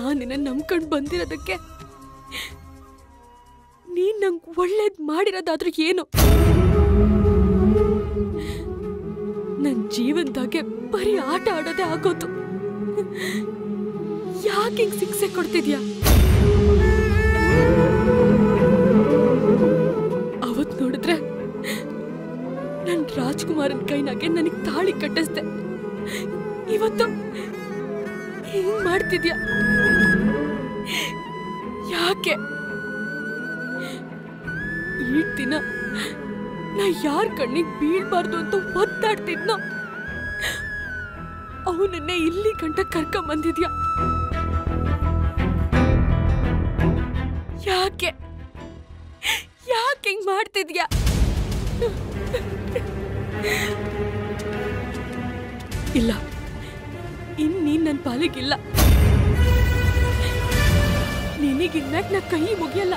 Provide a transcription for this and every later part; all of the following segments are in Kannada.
ನಾನು ನಿನ್ನ ನಂಬ್ಕೊಂಡ್ ಬಂದಿರೋದಕ್ಕೆ ನೀನ್ ನಂಗ್ ಒಳ್ಳೇದ್ ಮಾಡಿರೋದಾದ್ರೂ ಏನು ನನ್ ಜೀವನದಾಗೆ ಬರೀ ಆಟ ಆಡೋದೇ ಆಗೋದು ಯಾಕೆ ಹಿಂಗ್ ಶಿಕ್ಷೆ ಕೊಡ್ತಿದ್ಯಾ ಅವತ್ ನೋಡಿದ್ರೆ ನನ್ ರಾಜ್ಕುಮಾರನ್ ಕೈನಾಗೆ ನನಗ್ ತಾಳಿ ಕಟ್ಟಿಸ್ದೆ ಇವತ್ತು ಹಿಂಗ್ ಮಾಡ್ತಿದ್ಯಾ ಯಾಕೆ ಈ ದಿನ ನಾ ಯಾರ್ ಕಣ್ಣಿಗೆ ಬೀಳ್ಬಾರ್ದು ಅಂತ ಒದ್ದಾಡ್ತಿದ್ನೋ ಅವನನ್ನೇ ಇಲ್ಲಿ ಗಂಟ ಕರ್ಕೊಂಡ್ ಬಂದಿದ್ಯಾ ಯಾಕೆ ಯಾಕೆ ಹಿಂಗ್ ಮಾಡ್ತಿದ್ಯಾ ಇಲ್ಲ ಇನ್ ನೀನ್ ನನ್ ಪಾಲಿಗಿಲ್ಲ ನಿನಗಿನ್ನಾಕ್ ನಾ ಕೈ ಮುಗಿಯಲ್ಲ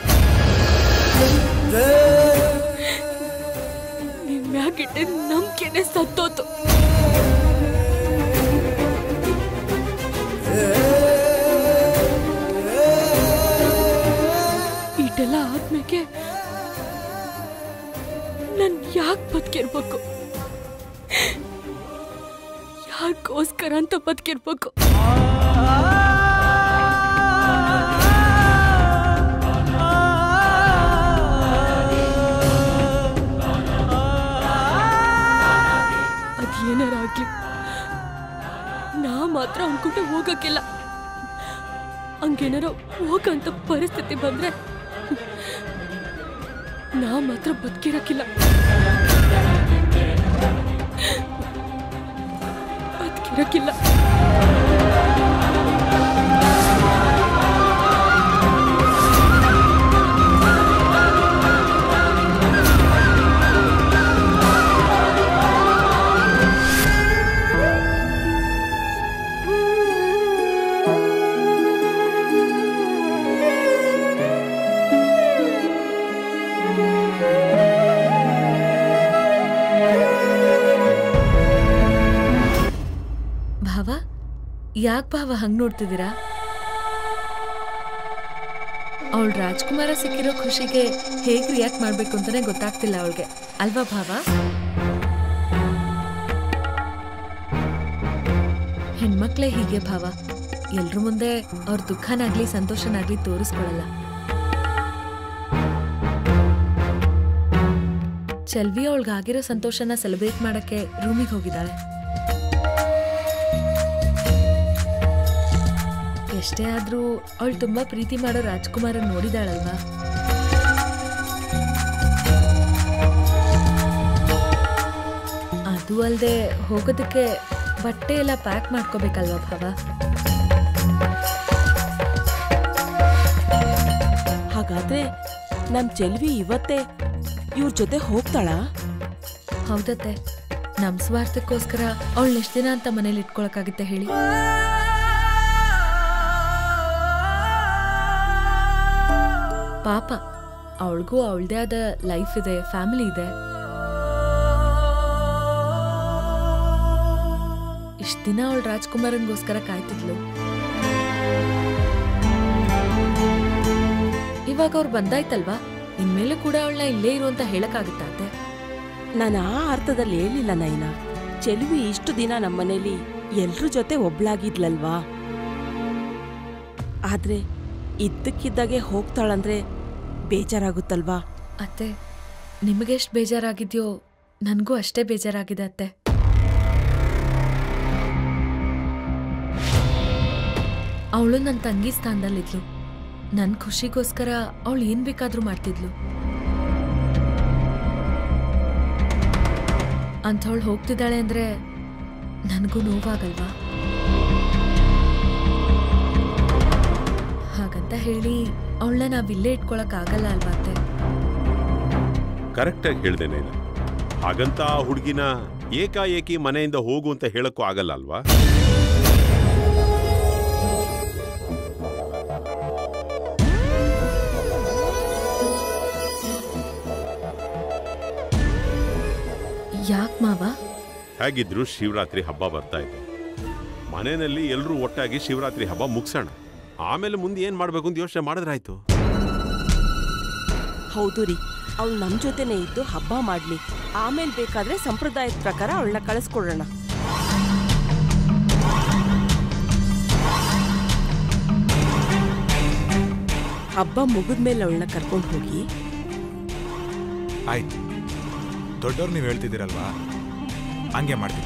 ನಿನ್ ಮ್ಯಾಗಿಟ್ಟಿದ್ ನಂಬಿಕೆನೆ ಸತ್ತೋತು ಇಟೆಲ್ಲ ಆದ್ಮೇಲೆ ನನ್ ಯಾಕೆ ಬದುಕಿರ್ಬೇಕು ಯಾಕೋಸ್ಕರ ಅಂತ ಬದುಕಿರ್ಬೇಕು ಅದೇನಾರ ಆಗ್ಲಿ ನಾ ಮಾತ್ರ ಅನ್ಕೊಂಡ ಹೋಗಕ್ಕಿಲ್ಲ ಹಂಗೇನಾರ ಹೋಗಂತ ಪರಿಸ್ಥಿತಿ ಬಂದ್ರೆ ನಾ ಮಾತ್ರ ಬದುಕಿರಕ್ಕಿಲ್ಲ ಬದುಕಿರಕ್ಕಿಲ್ಲ ಭಾವ ಯಾಕೆ ಭಾವ ಹಂಗ್ ನೋಡ್ತಿದ್ದೀರಾ ಅವಳು ರಾಜ್ಕುಮಾರ ಸಿಕ್ಕಿರೋ ಖುಷಿಗೆ ಹೇಗ್ ರಿಯಾಕ್ಟ್ ಮಾಡ್ಬೇಕು ಅಂತಾನೆ ಗೊತ್ತಾಗ್ತಿಲ್ಲ ಅವಳಿಗೆ ಅಲ್ವಾ ಭಾವ ಹೆಣ್ಮಕ್ಳೇ ಹೀಗೆ ಭಾವ ಎಲ್ರ ಮುಂದೆ ಅವ್ರ ದುಃಖನಾಗ್ಲಿ ಸಂತೋಷನಾಗ್ಲಿ ತೋರಿಸ್ಕೊಳಲ್ಲ ಚೆಲ್ವಿ ಅವಳಿಗಾಗಿರೋ ಸಂತೋಷನ ಸೆಲೆಬ್ರೇಟ್ ಮಾಡಕ್ಕೆ ರೂಮಿಗೆ ಹೋಗಿದ್ದಾಳೆ ಎಷ್ಟೇ ಆದ್ರೂ ಅವಳು ತುಂಬಾ ಪ್ರೀತಿ ಮಾಡೋ ರಾಜ್ಕುಮಾರನ್ ನೋಡಿದಾಳಲ್ವಾ ಅದು ಅಲ್ಲದೆ ಹೋಗೋದಕ್ಕೆ ಬಟ್ಟೆ ಎಲ್ಲ ಪ್ಯಾಕ್ ಮಾಡ್ಕೋಬೇಕಲ್ವಾ ಭಾವ ಹಾಗಾದ್ರೆ ನಮ್ ಚೆಲ್ವಿ ಇವತ್ತೇ ಇವ್ರ ಜೊತೆ ಹೋಗ್ತಾಳಾ ಹೌದತ್ತೆ ನಮ್ ಸ್ವಾರ್ಥಕ್ಕೋಸ್ಕರ ಅವಳು ಎಷ್ಟು ದಿನ ಅಂತ ಮನೇಲಿ ಇಟ್ಕೊಳಕ್ಕಾಗುತ್ತೆ ಹೇಳಿ ಪಾಪ ಅವಳಿಗೂ ಅವಳದೇ ಆದ ಲೈಫ್ ಇದೆ ಫ್ಯಾಮಿಲಿ ಇದೆ ಇಷ್ಟ ದಿನ ಅವಳು ರಾಜ್ಕುಮಾರನ್ಗೋಸ್ಕರ ಕಾಯ್ತಿದ್ಲು ಇವಾಗ ಅವ್ರು ಬಂದಾಯ್ತಲ್ವಾ ಇನ್ಮೇಲೆ ಕೂಡ ಅವಳನ್ನ ಇಲ್ಲೇ ಇರು ಅಂತ ಹೇಳಕ್ಕಾಗುತ್ತಾ ಅತ್ತೆ ನಾನು ಆ ಅರ್ಥದಲ್ಲಿ ಹೇಳಿಲ್ಲ ನೈನಾ ಚೆಲ್ವಿ ಇಷ್ಟು ದಿನ ನಮ್ಮನೇಲಿ ಎಲ್ರ ಜೊತೆ ಒಬ್ಳಾಗಿದ್ಲಲ್ವಾ ಆದ್ರೆ ಇದ್ದಕ್ಕಿದ್ದಾಗೆ ಹೋಗ್ತಾಳಂದ್ರೆ ಬೇಜಾರಾಗುತ್ತಲ್ವಾ ಅತ್ತೆ ನಿಮಗೆಷ್ಟು ಬೇಜಾರಾಗಿದ್ಯೋ ನನಗೂ ಅಷ್ಟೇ ಬೇಜಾರಾಗಿದೆ ಅತ್ತೆ ಅವಳು ನನ್ನ ತಂಗಿ ಸ್ಥಾನದಲ್ಲಿದ್ಲು ನನ್ನ ಖುಷಿಗೋಸ್ಕರ ಅವಳು ಏನ್ ಬೇಕಾದ್ರೂ ಮಾಡ್ತಿದ್ಲು ಅಂಥವಳು ಹೋಗ್ತಿದ್ದಾಳೆ ಅಂದ್ರೆ ನನಗೂ ನೋವಾಗಲ್ವಾ ಹಾಗಂತ ಹೇಳಿ ಅವಳನ್ನ ನಾವಿಲ್ಲೇ ಇಟ್ಕೊಳಕ್ ಆಗಲ್ಲ ಅಲ್ವಾ ಅತ್ತೆ ಕರೆಕ್ಟಾಗಿ ಹೇಳ್ದೆ ನೀನು ಹಾಗಂತ ಆ ಹುಡುಗಿನ ಏಕಾಏಕಿ ಮನೆಯಿಂದ ಹೋಗು ಅಂತ ಹೇಳಕ್ಕೂ ಆಗಲ್ಲ ಅಲ್ವಾ ಯಾಕೆ ಮಾವ ಹೇಗಿದ್ರು ಶಿವರಾತ್ರಿ ಹಬ್ಬ ಬರ್ತಾ ಇದೆ ಮನೆಯಲ್ಲಿ ಎಲ್ಲರೂ ಒಟ್ಟಾಗಿ ಶಿವರಾತ್ರಿ ಹಬ್ಬ ಮುಗಿಸೋಣ ಆಮೇಲೆ ಮುಂದೆ ಏನ್ ಮಾಡ್ಬೇಕು ಅಂತ ಯೋಚನೆ ಮಾಡಿದ್ರಾಯ್ತು ಹೌದು ರೀ ಅವಳು ನಮ್ ಜೊತೆನೆ ಇದ್ದು ಹಬ್ಬ ಮಾಡ್ಲಿ ಆಮೇಲೆ ಬೇಕಾದ್ರೆ ಸಂಪ್ರದಾಯದ ಪ್ರಕಾರ ಅವಳನ್ನ ಕಳಿಸ್ಕೊಡೋಣ ಹಬ್ಬ ಮುಗಿದ್ಮೇಲೆ ಅವಳನ್ನ ಕರ್ಕೊಂಡು ಹೋಗಿ ಆಯ್ತು ದೊಡ್ಡವ್ರು ನೀವು ಹೇಳ್ತಿದ್ದೀರಲ್ವಾ ಹಂಗೆ ಮಾಡ್ತೀನಿ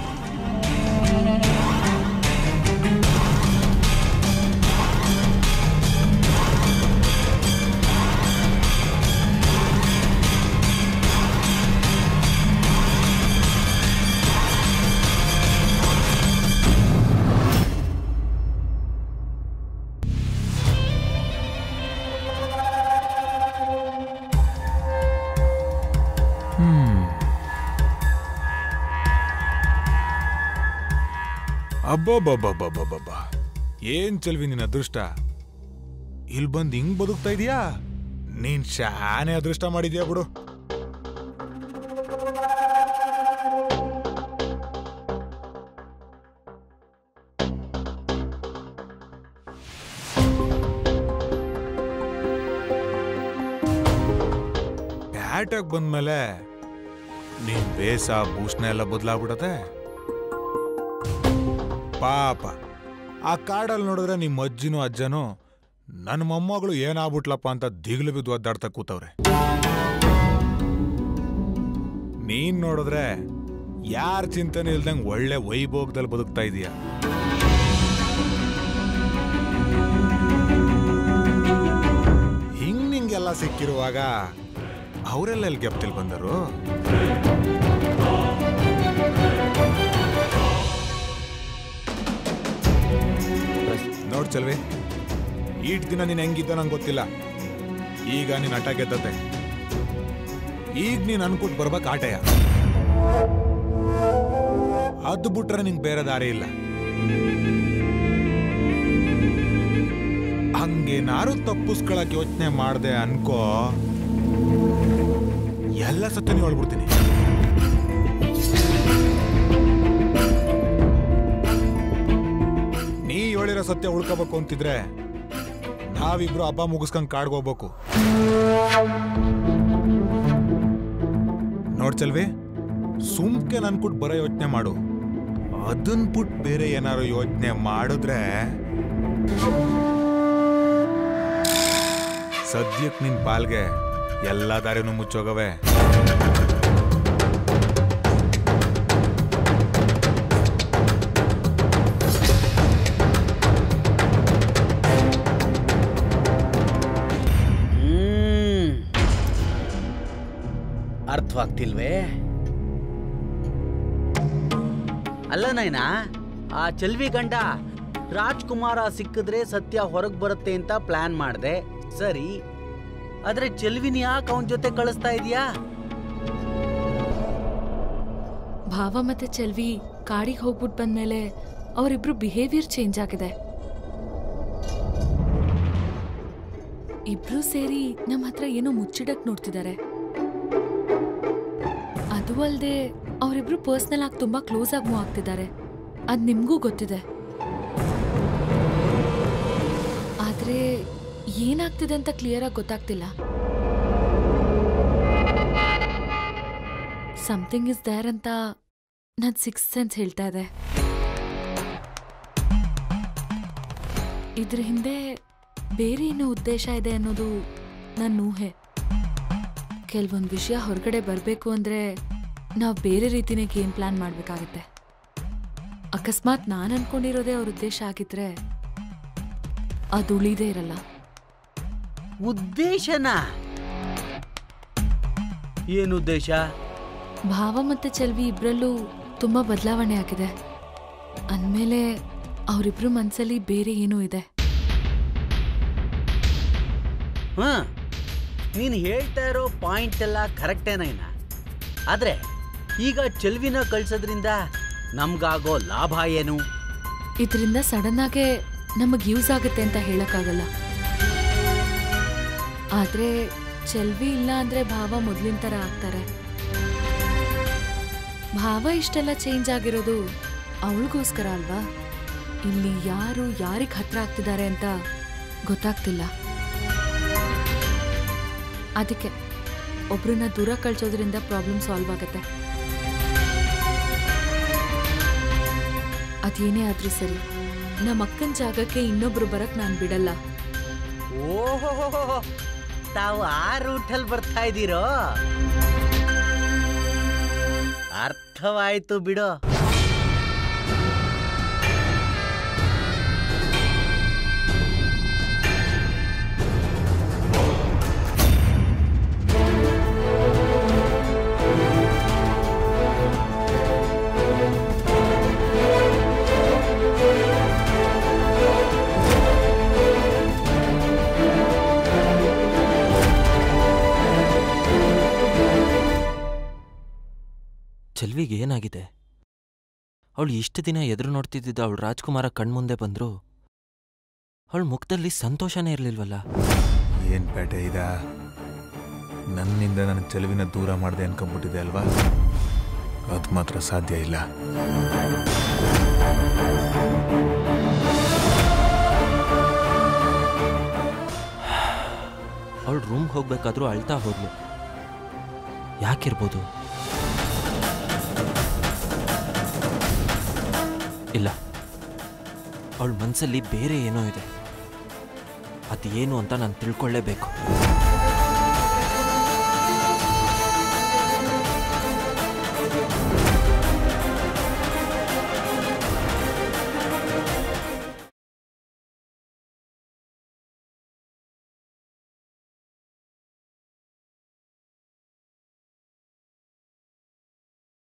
ಅಬ್ಬಬ್ಬಬ್ಬಬ್ಬಬ್ಬಬ್ಬ ಏನ್ ಚೆಲ್ವಿ ನಿನ್ನ ಅದೃಷ್ಟ ಇಲ್ ಬಂದ್ ಹಿಂಗ್ ಬದುಕ್ತಾ ಇದೀಯಾ ನೀನ್ ಶಾನೆ ಅದೃಷ್ಟ ಮಾಡಿದ್ಯಾ ಬಿಡು ಪ್ಯಾಟಾಗ್ ಬಂದ್ಮೇಲೆ ನಿನ್ ಬೇಸ ಭೂಷಣ ಎಲ್ಲ ಬದಲಾಗ್ಬಿಡತ್ತೆ ಪಾಪ ಆ ಕಾಡಲ್ಲಿ ನೋಡಿದ್ರೆ ನಿಮ್ಮ ಅಜ್ಜಿನೂ ಅಜ್ಜನೂ ನನ್ನ ಮೊಮ್ಮಗಳು ಏನಾಗ್ಬಿಟ್ಲಪ್ಪ ಅಂತ ದಿಗ್ಲು ಬಿದ್ದು ಒದ್ದಾಡ್ತಾ ಕೂತವ್ರೆ ನೀನ್ ನೋಡಿದ್ರೆ ಯಾರ ಚಿಂತನೆ ಇಲ್ದಂಗ್ ಒಳ್ಳೆ ವೈಭೋಗದಲ್ಲಿ ಬದುಕ್ತಾ ಇದೀಯ ಹಿಂಗ್ ನಿಂಗೆಲ್ಲ ಸಿಕ್ಕಿರುವಾಗ ಅವರೆಲ್ಲ ಎಲ್ಲಿ ಗೆಪ್ತಿಲ್ ಬಂದರು ನೋಡ್ ಚಲ್ವಿ ಈಟ್ ದಿನ ನೀನ್ ಹೆಂಗಿದ್ದ ನಂಗೆ ಗೊತ್ತಿಲ್ಲ ಈಗ ನೀನ್ ಹಠ ಗೆದ್ದತೆ ಈಗ ನೀನ್ ಅನ್ಕೊಟ್ ಬರ್ಬೇಕು ಆಟಯ ಅದು ಬಿಟ್ರೆ ನಿಂಗೆ ಬೇರೆ ದಾರಿ ಇಲ್ಲ ಹಂಗೇನಾರು ತಪ್ಪಿಸ್ಕೊಳಕ್ ಯೋಚನೆ ಮಾಡ್ದೆ ಅನ್ಕೋ ಎಲ್ಲ ಸತ್ಯನೂ ಹೇಳ್ಬಿಡ್ತೀನಿ ನೀ ಹೇಳಿರೋ ಸತ್ಯ ಉಳ್ಕೋಬೇಕು ಅಂತಿದ್ರೆ ನಾವಿಬ್ರು ಹಬ್ಬ ಮುಗಿಸ್ಕೊಂಡ್ ಕಾಡ್ಗೆ ಹೋಗ್ಬೇಕು ನೋಡ್ಚಲ್ವಿ ಸುಮ್ಕೆ ನನ್ಕುಟ್ ಬರೋ ಯೋಚನೆ ಮಾಡು ಅದನ್ ಬಿಟ್ ಬೇರೆ ಏನಾರು ಯೋಚನೆ ಮಾಡಿದ್ರೆ ಸದ್ಯಕ್ ನಿನ್ ಪಾಲ್ಗೆ ಎಲ್ಲ ದಾರಿನೂ ಮುಚ್ಚೋಗವೆ ಹ್ಮ್ ಅರ್ಥವಾಗ್ತಿಲ್ವೇ ಅಲ್ಲ ನೈನಾ ಆ ಚೆಲ್ವಿ ಗಂಡ ರಾಜ್ಕುಮಾರ ಸಿಕ್ಕಿದ್ರೆ ಸತ್ಯ ಹೊರಗ್ ಬರುತ್ತೆ ಅಂತ ಪ್ಲಾನ್ ಮಾಡ್ದೆ ಸರಿ ಆದ್ರೆ ಚೆಲ್ವಿನ ಯಾಕೆ ಅವನ ಜೊತೆ ಕಳಿಸ್ತಾ ಇದೀಯಾ ಭಾವ ಮತ್ತೆ ಚೆಲ್ವಿ ಕಾಡಿಗೆ ಹೋಗ್ಬಿಟ್ಟು ಬಂದ್ಮೇಲೆ ಅವರಿಬ್ರು ಬಿಹೇವಿಯರ್ ಚೇಂಜ್ ಆಗಿದೆ ಇಬ್ರು ಸೇರಿ ನಮ್ಮ ಹತ್ರ ಏನೋ ಮುಚ್ಚಿಡಕ್ ನೋಡ್ತಿದ್ದಾರೆ ಅದು ಅಲ್ಲದೆ ಅವರಿಬ್ರು ಪರ್ಸ್ನಲ್ ಆಗಿ ತುಂಬಾ ಕ್ಲೋಸ್ ಆಗಿ ಮೂವ್ ಆಗ್ತಿದ್ದಾರೆ ಅದ್ ನಿಮ್ಗೂ ಗೊತ್ತಿದೆ ಆದ್ರೆ ಏನಾಗ್ತಿದೆ ಅಂತ ಕ್ಲಿಯರ್ ಆಗಿ ಗೊತ್ತಾಗ್ತಿಲ್ಲ ಸಮಥಿಂಗ್ ಇಸ್ ದೇರ್ ಅಂತ ನನ್ ಸಿಕ್ಸ್ ಸೆನ್ಸ್ ಹೇಳ್ತಾ ಇದೆ ಇದ್ರ ಹಿಂದೆ ಬೇರೆ ಏನೋ ಉದ್ದೇಶ ಇದೆ ಅನ್ನೋದು ನನ್ನ ಊಹೆ ಕೆಲವೊಂದು ವಿಷಯ ಹೊರಗಡೆ ಬರಬೇಕು ಅಂದ್ರೆ ನಾವು ಬೇರೆ ರೀತಿನೇ ಗೇಮ್ ಪ್ಲಾನ್ ಮಾಡಬೇಕಾಗತ್ತೆ ಅಕಸ್ಮಾತ್ ನಾನು ಅನ್ಕೊಂಡಿರೋದೇ ಅವ್ರ ಉದ್ದೇಶ ಆಗಿದ್ರೆ ಅದು ಉಳಿದೇ ಇರಲ್ಲ ಉದ್ದೇಶನ ಏನು ಉದ್ದೇಶ ಭಾವ ಮತ್ತೆ ಚೆಲ್ವಿ ಇಬ್ರಲ್ಲೂ ತುಂಬಾ ಬದಲಾವಣೆ ಆಗಿದೆ ಅಂದ್ಮೇಲೆ ಅವರಿಬ್ರು ಮನ್ಸಲ್ಲಿ ಬೇರೆ ಏನೋ ಇದೆ ಹ ನೀನು ಹೇಳ್ತಾ ಇರೋ ಪಾಯಿಂಟ್ ಎಲ್ಲ ಕರೆಕ್ಟೇನೈನ ಆದ್ರೆ ಈಗ ಚೆಲ್ವಿನ ಕಳ್ಸೋದ್ರಿಂದ ನಮ್ಗಾಗೋ ಲಾಭ ಏನು ಇದರಿಂದ ಸಡನ್ ಆಗೇ ನಮಗ್ ಯೂಸ್ ಆಗುತ್ತೆ ಅಂತ ಹೇಳಕ್ಕಾಗಲ್ಲ ಆದ್ರೆ ಚೆಲ್ವಿ ಇಲ್ಲ ಅಂದ್ರೆ ಭಾವ ಮೊದ್ಲಿನ ತರ ಆಗ್ತಾರೆ ಭಾವ ಇಷ್ಟೆಲ್ಲ ಚೇಂಜ್ ಆಗಿರೋದು ಅವಳಿಗೋಸ್ಕರ ಅಲ್ವಾ ಇಲ್ಲಿ ಯಾರು ಯಾರಿಗ್ ಹತ್ರ ಆಗ್ತಿದ್ದಾರೆ ಅಂತ ಗೊತ್ತಾಗ್ತಿಲ್ಲ ಅದಕ್ಕೆ ಒಬ್ರನ್ನ ದೂರ ಕಳ್ಸೋದ್ರಿಂದ ಪ್ರಾಬ್ಲಮ್ ಸಾಲ್ವ್ ಆಗುತ್ತೆ ಅದೇನೇ ಆದ್ರೂ ಸರಿ ನಮ್ಮ ಅಕ್ಕನ ಜಾಗಕ್ಕೆ ಇನ್ನೊಬ್ರು ಬರಕ್ ನಾನು ಬಿಡಲ್ಲ ಓಹೋ ತಾವು ಆ ರೂಟಲ್ಲಿ ಬರ್ತಾ ಇದ್ದೀರೋ ಅರ್ಥವಾಯ್ತು ಬಿಡೋ ಚೆಲ್ವಿಗೆ ಏನಾಗಿದೆ ಅವಳು ಇಷ್ಟು ದಿನ ಎದುರು ನೋಡ್ತಿದ್ದಿದ್ದ ಅವಳು ರಾಜ್ಕುಮಾರ ಕಣ್ಮುಂದೆ ಬಂದ್ರು ಅವಳ ಮುಖದಲ್ಲಿ ಸಂತೋಷನೇ ಇರಲಿಲ್ವಲ್ಲ ಏನ್ ಪೇಟೆ ಇದ ನನ್ನಿಂದ ನನ್ನ ಚೆಲುವಿನ ದೂರ ಮಾಡಿದೆ ಅನ್ಕೊಂಡ್ಬಿಟ್ಟಿದೆ ಅಲ್ವಾ ಅದು ಮಾತ್ರ ಸಾಧ್ಯ ಇಲ್ಲ ಅವಳು ರೂಮ್ಗೆ ಹೋಗ್ಬೇಕಾದ್ರೂ ಅಳ್ತಾ ಹೋದ್ಲು ಯಾಕಿರ್ಬೋದು ಇಲ್ಲ ಅವಳ ಮನಸ್ಸಲ್ಲಿ ಬೇರೆ ಏನೋ ಇದೆ ಅದೇನು ಅಂತ ನಾನು ತಿಳ್ಕೊಳ್ಳೇಬೇಕು